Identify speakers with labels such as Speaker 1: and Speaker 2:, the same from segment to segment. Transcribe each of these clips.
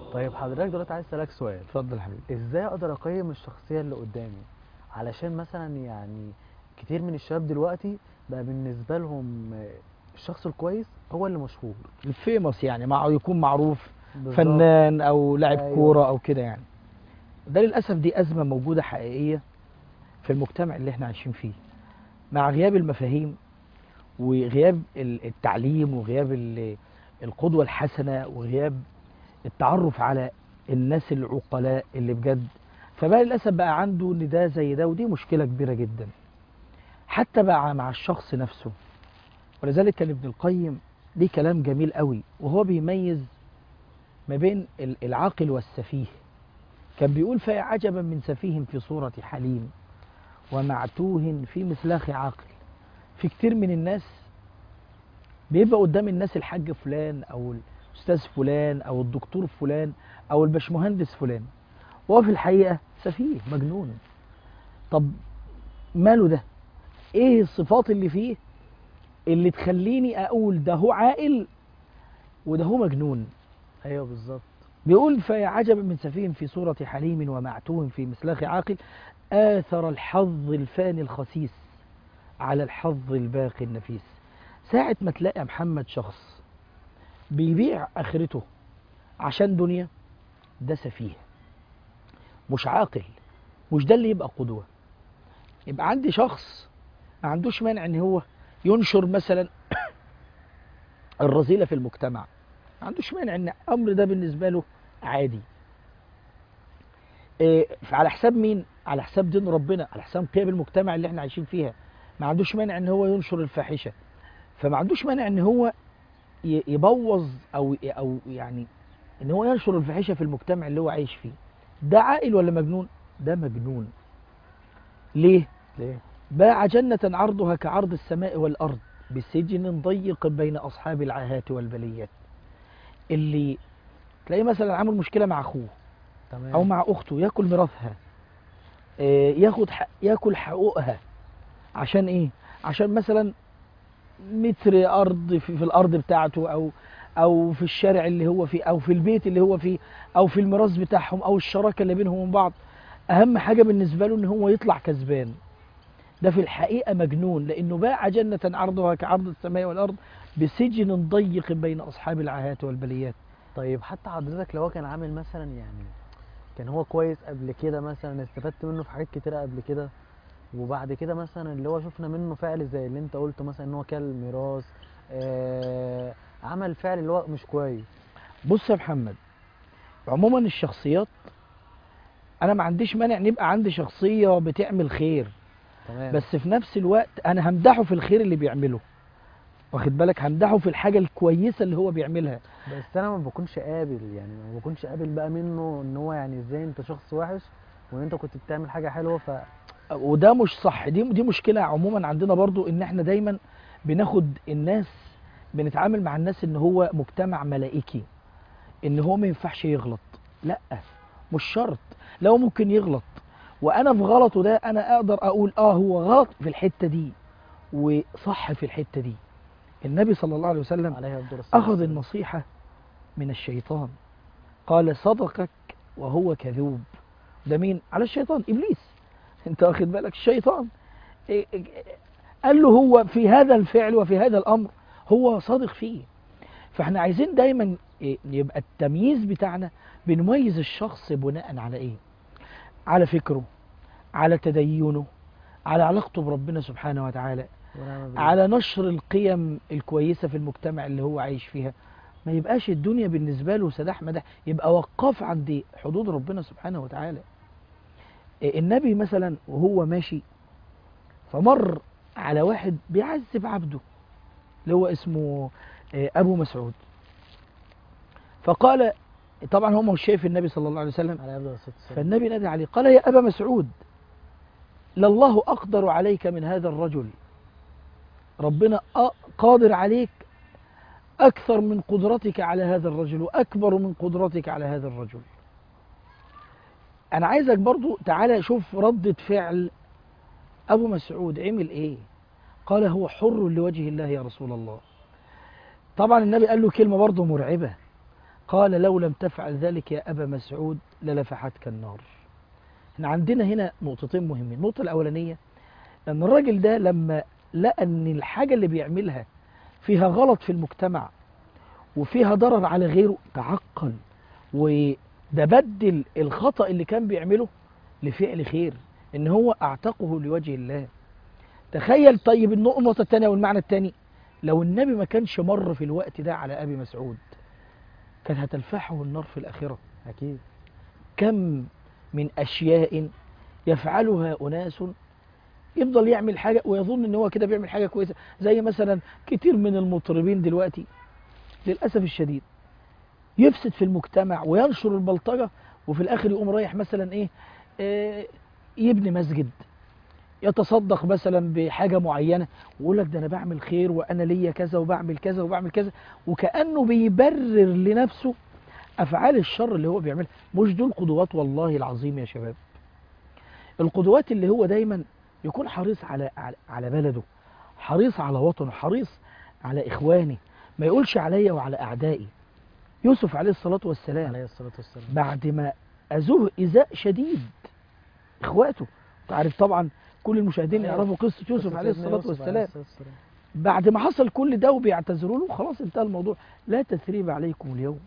Speaker 1: طيب حضرتك دلوقتي عايز اسالك سؤال
Speaker 2: اتفضل يا حبيبي
Speaker 1: ازاي اقدر اقيم الشخصيه اللي قدامي علشان مثلا يعني كتير من الشباب دلوقتي بقى بالنسبه لهم آه، الشخص الكويس هو اللي مشهور
Speaker 2: الفيموس يعني مع يكون معروف
Speaker 1: بالظبط.
Speaker 2: فنان او لاعب
Speaker 1: أيوة.
Speaker 2: كوره او كده يعني ده للاسف دي ازمه موجوده حقيقيه في المجتمع اللي احنا عايشين فيه مع غياب المفاهيم وغياب ال- التعليم وغياب ال- القدوه الحسنه وغياب التعرف على الناس العقلاء اللي بجد فبقى للاسف بقى عنده نداء زي ده ودي مشكله كبيره جدا حتى بقى مع الشخص نفسه ولذلك كان ابن القيم ليه كلام جميل قوي وهو بيميز ما بين ال- العاقل والسفيه كان بيقول فيا عجبا من سفيه في صورة حليم ومعتوه في مسلاخ عاقل في كتير من الناس بيبقى قدام الناس الحاج فلان او الاستاذ فلان او الدكتور فلان او البشمهندس فلان وهو في الحقيقة سفيه مجنون طب ماله ده ايه الصفات اللي فيه اللي تخليني اقول ده هو عاقل وده هو مجنون
Speaker 1: ايوه بالظبط
Speaker 2: بيقول فيا عجبا من سفيه في صورة حليم ومعتوه في مسلاخ عاقل آثر الحظ الفاني الخسيس على الحظ الباقي النفيس ساعة ما تلاقي محمد شخص بيبيع آخرته عشان دنيا ده سفيه مش عاقل مش ده اللي يبقى قدوة يبقى عندي شخص ما عندوش مانع ان هو ينشر مثلا الرذيلة في المجتمع ما عندوش مانع ان الامر ده بالنسبه له عادي إيه على حساب مين على حساب دين ربنا على حساب قيم المجتمع اللي احنا عايشين فيها ما عندوش مانع ان هو ينشر الفاحشه فما عندوش مانع ان هو ي- يبوظ او او يعني ان هو ينشر الفاحشه في المجتمع اللي هو عايش فيه ده عاقل ولا مجنون ده مجنون ليه
Speaker 1: ليه
Speaker 2: باع جنة عرضها كعرض السماء والأرض بسجن ضيق بين أصحاب العاهات والبليات اللي تلاقيه مثلا عامل مشكلة مع أخوه
Speaker 1: تمام
Speaker 2: أو مع أخته ياكل ميراثها آه، ياخد حق ياكل حقوقها عشان إيه؟ عشان مثلا متر أرض في, في الأرض بتاعته أو أو في الشارع اللي هو فيه أو في البيت اللي هو فيه أو في الميراث بتاعهم أو الشراكة اللي بينهم وبين بعض أهم حاجة بالنسبة له إن هو يطلع كسبان ده في الحقيقة مجنون لأنه باع جنة عرضها كعرض السماء والأرض بسجن ضيق بين أصحاب العاهات والبليات
Speaker 1: طيب حتى حضرتك لو هو كان عامل مثلا يعني كان هو كويس قبل كده مثلا استفدت منه في حاجات كتيرة قبل كده وبعد كده مثلا اللي هو شفنا منه فعل زي اللي انت قلته مثلا ان هو كل ميراث آه عمل فعل اللي هو مش كويس
Speaker 2: بص يا محمد عموما الشخصيات أنا ما عنديش مانع إن يبقى عندي شخصية بتعمل خير
Speaker 1: تمام
Speaker 2: بس في نفس الوقت أنا همدحه في الخير اللي بيعمله واخد بالك همدحه في الحاجة الكويسة اللي هو بيعملها
Speaker 1: بس انا ما بكونش قابل يعني ما بكونش قابل بقى منه ان هو يعني ازاي انت شخص وحش وان انت كنت بتعمل حاجة حلوة ف
Speaker 2: وده مش صح دي دي مشكله عموما عندنا برضو ان احنا دايما بناخد الناس بنتعامل مع الناس ان هو مجتمع ملائكي ان هو ما ينفعش يغلط لا مش شرط لو ممكن يغلط وانا في غلطه ده انا اقدر اقول اه هو غلط في الحته دي وصح في الحته دي النبي صلى الله عليه وسلم
Speaker 1: عليها الدور الصالح
Speaker 2: أخذ النصيحة من الشيطان قال صدقك وهو كذوب ده مين؟ على الشيطان إبليس أنت واخد بالك الشيطان إيه إيه قال له هو في هذا الفعل وفي هذا الأمر هو صادق فيه فاحنا عايزين دايما إيه، يبقى التمييز بتاعنا بنميز الشخص بناء على ايه على فكره على تدينه على علاقته بربنا سبحانه وتعالى
Speaker 1: ونعم بالله.
Speaker 2: على نشر القيم الكويسة في المجتمع اللي هو عايش فيها ما يبقاش الدنيا بالنسبة له سداح مداح يبقى وقاف عند حدود ربنا سبحانه وتعالى إيه، النبي مثلا وهو ماشي فمر على واحد بيعذب عبده اللي هو اسمه إيه، أبو مسعود فقال طبعا هو مش شايف النبي صلى الله عليه وسلم
Speaker 1: عليه الصلاة والسلام
Speaker 2: فالنبي نادى عليه قال يا أبا مسعود لله أقدر عليك من هذا الرجل ربنا أ- قادر عليك أكثر من قدرتك على هذا الرجل وأكبر من قدرتك على هذا الرجل أنا عايزك برضو تعالى شوف ردة فعل أبو مسعود عمل إيه قال هو حر لوجه الله يا رسول الله طبعا النبي قال له كلمة برضو مرعبة قال لو لم تفعل ذلك يا أبا مسعود للفحتك النار احنا عندنا هنا نقطتين مهمين النقطة الأولانية أن الراجل ده لما لقى أن الحاجة اللي بيعملها فيها غلط في المجتمع وفيها ضرر على غيره تعقل وده بدل الخطأ اللي كان بيعمله لفعل خير ان هو اعتقه لوجه الله تخيل طيب النقطة الثانية والمعنى الثاني لو النبي ما كانش مر في الوقت ده على ابي مسعود كانت هتلفحه النار في الاخرة
Speaker 1: اكيد
Speaker 2: كم من اشياء يفعلها اناس يفضل يعمل حاجة ويظن ان هو كده بيعمل حاجة كويسة زي مثلا كتير من المطربين دلوقتي للأسف الشديد يفسد في المجتمع وينشر البلطجة وفي الآخر يقوم رايح مثلا إيه آه، يبني مسجد يتصدق مثلا بحاجة معينة ويقول لك ده أنا بعمل خير وأنا ليا كذا وبعمل كذا وبعمل كذا وكأنه بيبرر لنفسه أفعال الشر اللي هو بيعملها مش دول قدوات والله العظيم يا شباب القدوات اللي هو دايما يكون حريص على على- على بلده حريص على وطنه حريص على إخوانه ما يقولش عليا وعلى أعدائي يوسف عليه الصلاة والسلام
Speaker 1: عليه الصلاه والسلام
Speaker 2: بعد ما أذوه إيذاء شديد إخواته تعرف طبعا كل المشاهدين
Speaker 1: أيوة.
Speaker 2: يعرفوا قصة يوسف
Speaker 1: قصة
Speaker 2: عليه
Speaker 1: سيدنا
Speaker 2: الصلاة
Speaker 1: يوسف عليه
Speaker 2: والسلام
Speaker 1: الصلاة والسلام.
Speaker 2: بعد ما حصل كل ده وبيعتذروا له خلاص انتهى الموضوع لا تثريب عليكم اليوم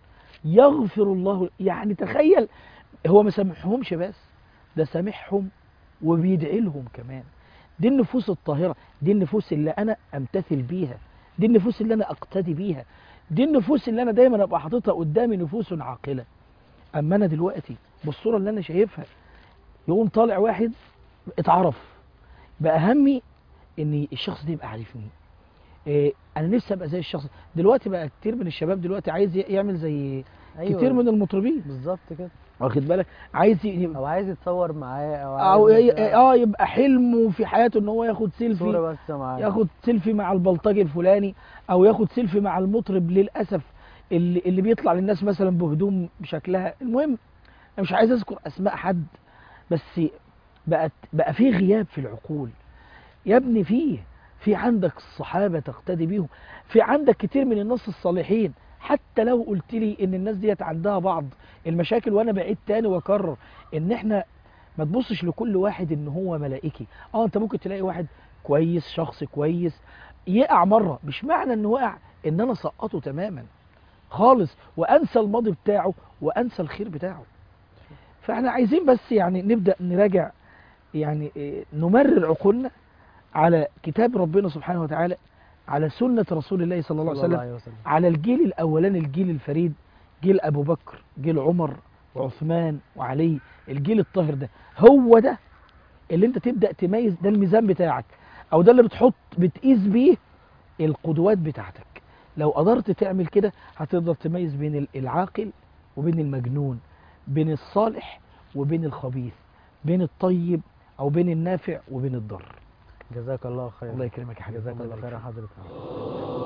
Speaker 2: يغفر الله يعني تخيل هو ما سامحهمش بس ده سامحهم وبيدعي لهم كمان دي النفوس الطاهرة دي النفوس اللي أنا أمتثل بيها دي النفوس اللي أنا أقتدي بيها دي النفوس اللي أنا دايما أبقى حاططها قدامي نفوس عاقلة أما أنا دلوقتي بالصورة اللي أنا شايفها يقوم طالع واحد اتعرف بقى همي ان الشخص ده يبقى عارفني إيه انا نفسي ابقى زي الشخص دلوقتي بقى كتير من الشباب دلوقتي عايز ي- يعمل زي
Speaker 1: أيوة.
Speaker 2: كتير من المطربين
Speaker 1: بالظبط كده
Speaker 2: واخد بالك عايز ي-
Speaker 1: او عايز يتصور معاه او
Speaker 2: او
Speaker 1: عايز
Speaker 2: ي-
Speaker 1: مثلاً
Speaker 2: اه يبقى حلمه في حياته ان هو ياخد
Speaker 1: صوره
Speaker 2: سيلفي
Speaker 1: بس معاه
Speaker 2: ياخد سيلفي مع البلطجي الفلاني او ياخد سيلفي مع المطرب للاسف اللي اللي بيطلع للناس مثلا بهدوم بشكلها المهم انا مش عايز اذكر اسماء حد بس بقت بقى في غياب في العقول يا ابني فيه في عندك الصحابه تقتدي بيهم في عندك كتير من الناس الصالحين حتى لو قلت لي ان الناس ديت عندها بعض المشاكل وانا بعيد تاني واكرر ان احنا ما تبصش لكل واحد ان هو ملائكي اه انت ممكن تلاقي واحد كويس شخص كويس يقع مره مش معنى انه وقع ان انا سقطه تماما خالص وانسى الماضي بتاعه وانسى الخير بتاعه فاحنا عايزين بس يعني نبدا نراجع يعني إيه، نمرر عقولنا على كتاب ربنا سبحانه وتعالى على سنه رسول الله صلى الله عليه وسلم
Speaker 1: عليه وسلم
Speaker 2: على الجيل الاولاني الجيل الفريد جيل ابو بكر جيل عمر وعثمان وعلي الجيل الطاهر ده هو ده اللي انت تبدا تميز ده الميزان بتاعك او ده اللي بتحط بتقيس بيه القدوات بتاعتك لو قدرت تعمل كده هتقدر تميز بين ال- العاقل وبين المجنون بين الصالح وبين الخبيث بين الطيب او بين النافع وبين الضر
Speaker 1: جزاك الله خير
Speaker 2: الله يكرمك يا حبيبي
Speaker 1: جزاك
Speaker 2: الله
Speaker 1: الله
Speaker 2: يبارك
Speaker 1: خير
Speaker 2: فيك.
Speaker 1: حضرتك